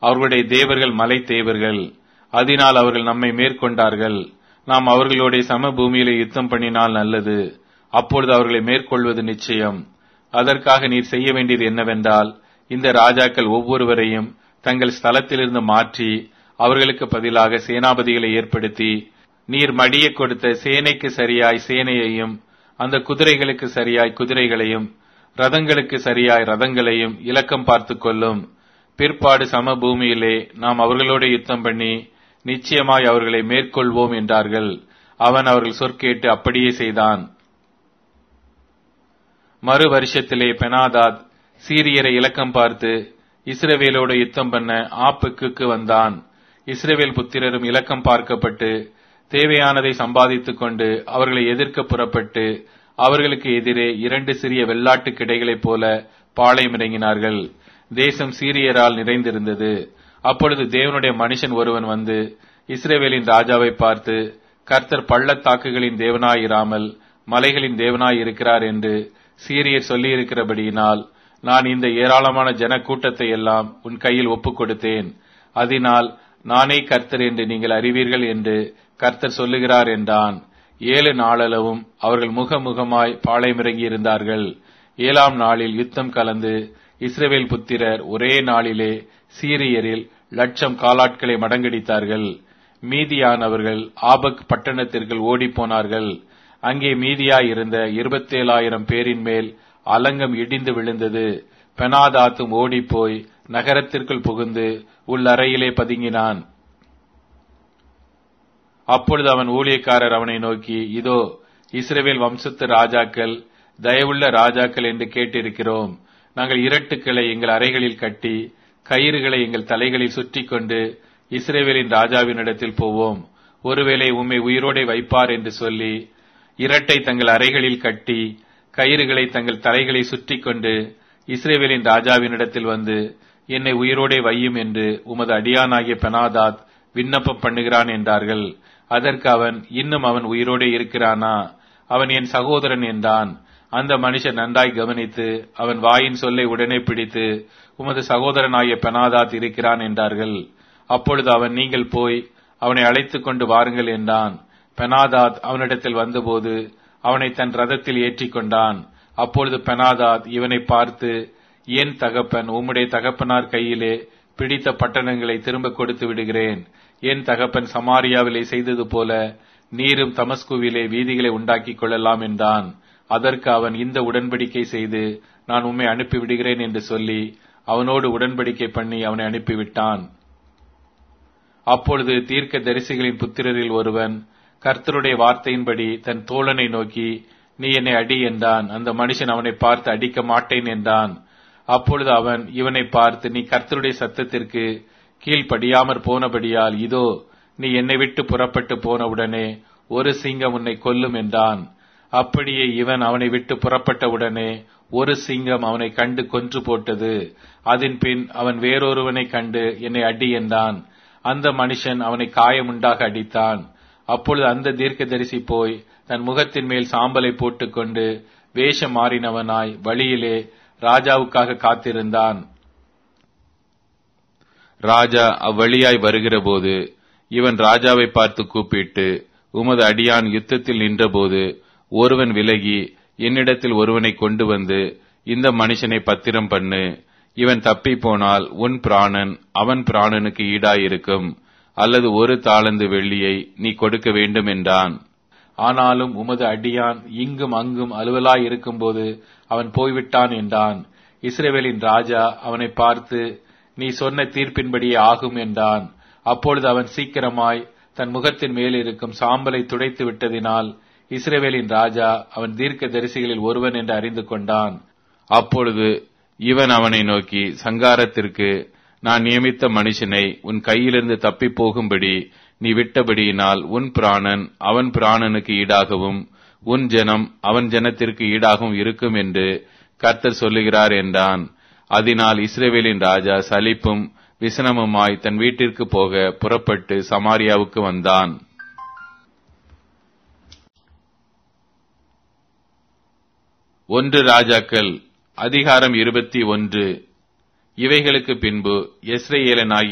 அவர்களுடைய தேவர்கள் மலை தேவர்கள் அதனால் அவர்கள் நம்மை மேற்கொண்டார்கள் நாம் அவர்களுடைய சம பூமியிலே யுத்தம் பண்ணினால் நல்லது அப்பொழுது அவர்களை மேற்கொள்வது நிச்சயம் அதற்காக நீர் செய்ய வேண்டியது என்னவென்றால் இந்த ராஜாக்கள் ஒவ்வொருவரையும் தங்கள் ஸ்தலத்திலிருந்து மாற்றி அவர்களுக்கு பதிலாக சேனாபதிகளை ஏற்படுத்தி நீர் மடிய கொடுத்த சேனைக்கு சரியாய் சேனையையும் அந்த குதிரைகளுக்கு சரியாய் குதிரைகளையும் ரதங்களுக்கு சரியாய் ரதங்களையும் இலக்கம் பார்த்து கொள்ளும் பிற்பாடு சம பூமியிலே நாம் அவர்களோட யுத்தம் பண்ணி நிச்சயமாய் அவர்களை மேற்கொள்வோம் என்றார்கள் அவன் அவர்கள் சொற்கேட்டு அப்படியே செய்தான் மறு வருஷத்திலே பெனாதாத் சீரியரை இலக்கம் பார்த்து இஸ்ரவேலோடு யுத்தம் பண்ண ஆப்புக்கு வந்தான் இஸ்ரவேல் புத்திரரும் இலக்கம் பார்க்கப்பட்டு தேவையானதை சம்பாதித்துக் கொண்டு அவர்களை எதிர்க்க புறப்பட்டு அவர்களுக்கு எதிரே இரண்டு சிறிய வெள்ளாட்டு கிடைகளைப் போல பாளையம் இறங்கினார்கள் தேசம் சீரியரால் நிறைந்திருந்தது அப்பொழுது தேவனுடைய மனுஷன் ஒருவன் வந்து இஸ்ரேவேலின் ராஜாவை பார்த்து கர்த்தர் பள்ளத்தாக்குகளின் தேவனாயிராமல் மலைகளின் தேவனாய் இருக்கிறார் என்று சீரியர் சொல்லியிருக்கிறபடியினால் நான் இந்த ஏராளமான ஜன கூட்டத்தை எல்லாம் உன் கையில் ஒப்புக் கொடுத்தேன் அதனால் நானே கர்த்தர் என்று நீங்கள் அறிவீர்கள் என்று கர்த்தர் சொல்லுகிறார் என்றான் ஏழு நாளளவும் அவர்கள் முகமுகமாய் பாளையமிறங்கி இருந்தார்கள் ஏழாம் நாளில் யுத்தம் கலந்து இஸ்ரவேல் புத்திரர் ஒரே நாளிலே சீரியரில் லட்சம் காலாட்களை மடங்கடித்தார்கள் மீதியானவர்கள் ஆபக் பட்டணத்திற்குள் ஓடிப்போனார்கள் அங்கே மீதியாய் இருந்த இருபத்தேழாயிரம் பேரின் மேல் அலங்கம் இடிந்து விழுந்தது பெனாதாத்தும் ஓடிப்போய் நகரத்திற்குள் புகுந்து உள்ளறையிலே பதுங்கினான் அப்பொழுது அவன் ஊழியக்காரர் அவனை நோக்கி இதோ இஸ்ரேவேல் வம்சத்து ராஜாக்கள் தயவுள்ள ராஜாக்கள் என்று கேட்டிருக்கிறோம் நாங்கள் இரட்டுக்களை எங்கள் அறைகளில் கட்டி கயிறுகளை எங்கள் தலைகளில் சுற்றி கொண்டு இஸ்ரேவேலின் ராஜாவினிடத்தில் போவோம் ஒருவேளை உம்மை உயிரோடே வைப்பார் என்று சொல்லி இரட்டை தங்கள் அறைகளில் கட்டி கயிறுகளை தங்கள் தலைகளை சுற்றி கொண்டு இஸ்ரேவேலின் ராஜாவினிடத்தில் வந்து என்னை உயிரோடே வையும் என்று உமது அடியானாகிய பெனாதாத் விண்ணப்பம் பண்ணுகிறான் என்றார்கள் அதற்கு அவன் இன்னும் அவன் உயிரோடே இருக்கிறானா அவன் என் சகோதரன் என்றான் அந்த மனுஷன் நன்றாய் கவனித்து அவன் வாயின் சொல்லை உடனே பிடித்து உமது சகோதரனாகிய பெனாதாத் இருக்கிறான் என்றார்கள் அப்பொழுது அவன் நீங்கள் போய் அவனை அழைத்துக் கொண்டு வாருங்கள் என்றான் பெனாதாத் அவனிடத்தில் வந்தபோது அவனை தன் ரதத்தில் ஏற்றிக் கொண்டான் அப்பொழுது பெனாதாத் இவனை பார்த்து என் தகப்பன் உம்முடைய தகப்பனார் கையிலே பிடித்த பட்டணங்களை திரும்ப கொடுத்து விடுகிறேன் என் தகப்பன் சமாரியாவிலே செய்தது போல நீரும் தமஸ்குவிலே வீதிகளை உண்டாக்கிக் கொள்ளலாம் என்றான் அதற்கு அவன் இந்த உடன்படிக்கை செய்து நான் உம்மை அனுப்பிவிடுகிறேன் என்று சொல்லி அவனோடு உடன்படிக்கை பண்ணி அவனை அனுப்பிவிட்டான் அப்பொழுது தீர்க்க தரிசிகளின் புத்திரரில் ஒருவன் கர்த்தருடைய வார்த்தையின்படி தன் தோழனை நோக்கி நீ என்னை அடி என்றான் அந்த மனுஷன் அவனை பார்த்து அடிக்க மாட்டேன் என்றான் அப்பொழுது அவன் இவனை பார்த்து நீ கர்த்தருடைய சத்தத்திற்கு கீழ்ப்படியாமற் போனபடியால் இதோ நீ என்னை விட்டு புறப்பட்டு போனவுடனே ஒரு சிங்கம் உன்னை கொல்லும் என்றான் அப்படியே இவன் அவனை விட்டு புறப்பட்டவுடனே ஒரு சிங்கம் அவனை கண்டு கொன்று போட்டது அதன் பின் அவன் வேறொருவனை கண்டு என்னை அடி என்றான் அந்த மனுஷன் அவனை காயமுண்டாக அடித்தான் அப்பொழுது அந்த தீர்க்கதரிசி போய் தன் முகத்தின் மேல் சாம்பலை போட்டுக்கொண்டு வேஷம் மாறினவனாய் வழியிலே ராஜாவுக்காக காத்திருந்தான் ராஜா அவ்வழியாய் வருகிறபோது இவன் ராஜாவை பார்த்து கூப்பிட்டு உமது அடியான் யுத்தத்தில் நின்றபோது ஒருவன் விலகி என்னிடத்தில் ஒருவனை கொண்டு வந்து இந்த மனுஷனை பத்திரம் பண்ணு இவன் தப்பி போனால் உன் பிராணன் அவன் பிராணனுக்கு ஈடாயிருக்கும் அல்லது ஒரு தாளந்து வெள்ளியை நீ கொடுக்க வேண்டும் என்றான் ஆனாலும் உமது அடியான் இங்கும் அங்கும் அலுவலாய் இருக்கும்போது அவன் போய்விட்டான் என்றான் இஸ்ரேவேலின் ராஜா அவனை பார்த்து நீ சொன்ன தீர்ப்பின்படியே ஆகும் என்றான் அப்பொழுது அவன் சீக்கிரமாய் தன் முகத்தின் மேல் இருக்கும் சாம்பலை துடைத்து விட்டதினால் இஸ்ரேவேலின் ராஜா அவன் தீர்க்க தரிசிகளில் ஒருவன் என்று அறிந்து கொண்டான் அப்பொழுது இவன் அவனை நோக்கி சங்காரத்திற்கு நான் நியமித்த மனுஷனை உன் கையிலிருந்து தப்பி போகும்படி நீ விட்டபடியினால் உன் பிராணன் அவன் பிராணனுக்கு ஈடாகவும் உன் ஜனம் அவன் ஜனத்திற்கு ஈடாகவும் இருக்கும் என்று கர்த்தர் சொல்லுகிறார் என்றான் அதனால் இஸ்ரேவேலின் ராஜா சலிப்பும் விசனமுமாய் தன் வீட்டிற்கு போக புறப்பட்டு சமாரியாவுக்கு வந்தான் ஒன்று ராஜாக்கள் அதிகாரம் இருபத்தி ஒன்று இவைகளுக்கு பின்பு எஸ்ரேலனாகி